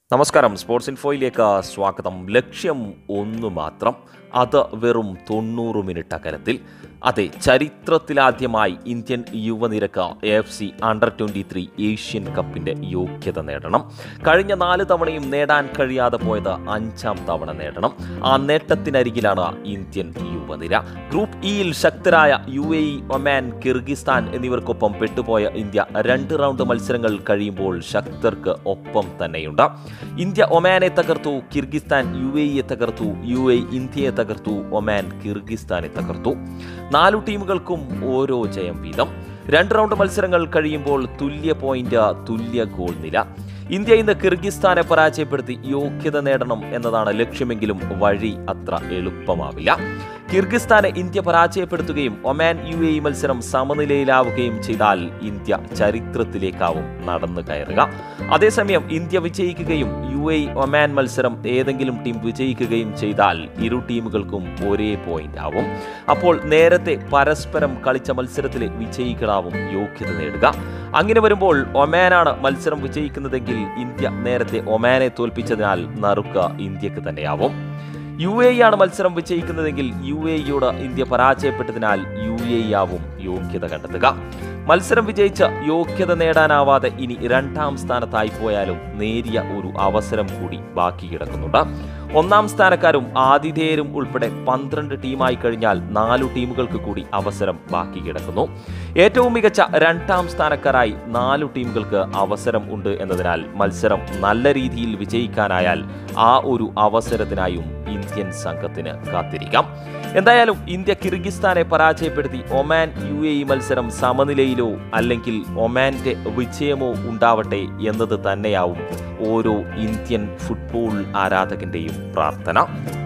നമസ്കാരം സ്പോർട്സ് ഇൻഫോയിലേക്ക് സ്വാഗതം ലക്ഷ്യം ഒന്നു മാത്രം അത് വെറും തൊണ്ണൂറ് മിനിറ്റ് അകലത്തിൽ അതെ ചരിത്രത്തിലാദ്യമായി ഇന്ത്യൻ യുവനിരക്ക് F C under twenty three Asian കപ്പിൻ്റെ യോഗ്യത നേടണം കഴിഞ്ഞ നാല് തവണയും നേടാൻ കഴിയാതെ പോയത് അഞ്ചാം തവണ നേടണം ആ നേട്ടത്തിനരികിലാണ് ഇന്ത്യൻ യുവനിര ഗ്രൂപ്പ് ഇയിൽ ശക്തരായ U A E Oman Kyrgyzstan എന്നിവർക്കൊപ്പം പെട്ടുപോയ ഇന്ത്യ രണ്ട് റൗണ്ട് മത്സരങ്ങൾ കഴിയുമ്പോൾ ശക്തർക്ക് ഒപ്പം തന്നെയുണ്ട് ഇന്ത്യ ഒമാനെ തകർത്തു കിർഗിസ്ഥാൻ യു എ ഇയെ തകർത്തു യു എ ഇന്ത്യയെ തകർത്തു ഒമാൻ കിർഗിസ്ഥാനെ തകർത്തു നാലു ടീമുകൾക്കും ഓരോ ജയം വീതം രണ്ട് റൗണ്ട് മത്സരങ്ങൾ കഴിയുമ്പോൾ തുല്യ പോയിന്റ് തുല്യ ഗോൾ നില ഇന്ത്യ ഇന്ന് കിർഗിസ്ഥാനെ പരാജയപ്പെടുത്തി യോഗ്യത നേടണം എന്നതാണ് ലക്ഷ്യമെങ്കിലും വഴി അത്ര എളുപ്പമാവില്ല കിർഗിസ്ഥാനെ ഇന്ത്യ പരാജയപ്പെടുത്തുകയും ഒമാൻ യു എ ഇ മത്സരം സമനിലയിലാവുകയും ചെയ്താൽ ഇന്ത്യ ചരിത്രത്തിലേക്കാവും നടന്നു കയറുക അതേസമയം ഇന്ത്യ വിജയിക്കുകയും യു എ ഇ ഒമാൻ മത്സരം ഏതെങ്കിലും ടീം വിജയിക്കുകയും ചെയ്താൽ ഇരു ടീമുകൾക്കും ഒരേ പോയിന്റ് ആവും അപ്പോൾ നേരത്തെ പരസ്പരം കളിച്ച മത്സരത്തിലെ വിജയികളാവും യോഗ്യത നേടുക അങ്ങനെ വരുമ്പോൾ ഒമാനാണ് മത്സരം വിജയിക്കുന്നതെങ്കിൽ ഇന്ത്യ നേരത്തെ ഒമാനെ തോൽപ്പിച്ചതിനാൽ നറുക്ക ഇന്ത്യക്ക് തന്നെയാവും യു എ ആണ് മത്സരം വിജയിക്കുന്നതെങ്കിൽ യു എ യോട് ഇന്ത്യ പരാജയപ്പെട്ടതിനാൽ യു എ ആവും യോഗ്യത കണ്ടെത്തുക മത്സരം വിജയിച്ച യോഗ്യത നേടാനാവാതെ ഇനി രണ്ടാം സ്ഥാനത്തായി പോയാലും നേരിയ ഒരു അവസരം കൂടി ബാക്കി കിടക്കുന്നുണ്ട് ഒന്നാം സ്ഥാനക്കാരും ആതിഥേയരും ഉൾപ്പെടെ പന്ത്രണ്ട് ടീമായി കഴിഞ്ഞാൽ നാലു ടീമുകൾക്ക് കൂടി അവസരം ബാക്കി കിടക്കുന്നു ഏറ്റവും മികച്ച രണ്ടാം സ്ഥാനക്കാരായി നാലു ടീമുകൾക്ക് അവസരം ഉണ്ട് എന്നതിനാൽ മത്സരം നല്ല രീതിയിൽ വിജയിക്കാനായാൽ ആ ഒരു അവസരത്തിനായും ഇന്ത്യൻ സംഘത്തിന് കാത്തിരിക്കാം എന്തായാലും ഇന്ത്യ കിർഗിസ്ഥാനെ പരാജയപ്പെടുത്തി ഒമാൻ യു എ ഇ മത്സരം സമനിലയിലോ അല്ലെങ്കിൽ ഒമാന്റെ വിജയമോ ഉണ്ടാവട്ടെ എന്നത് തന്നെയാവും ഓരോ ഇന്ത്യൻ ഫുട്ബോൾ ആരാധകന്റെയും പ്രാർത്ഥന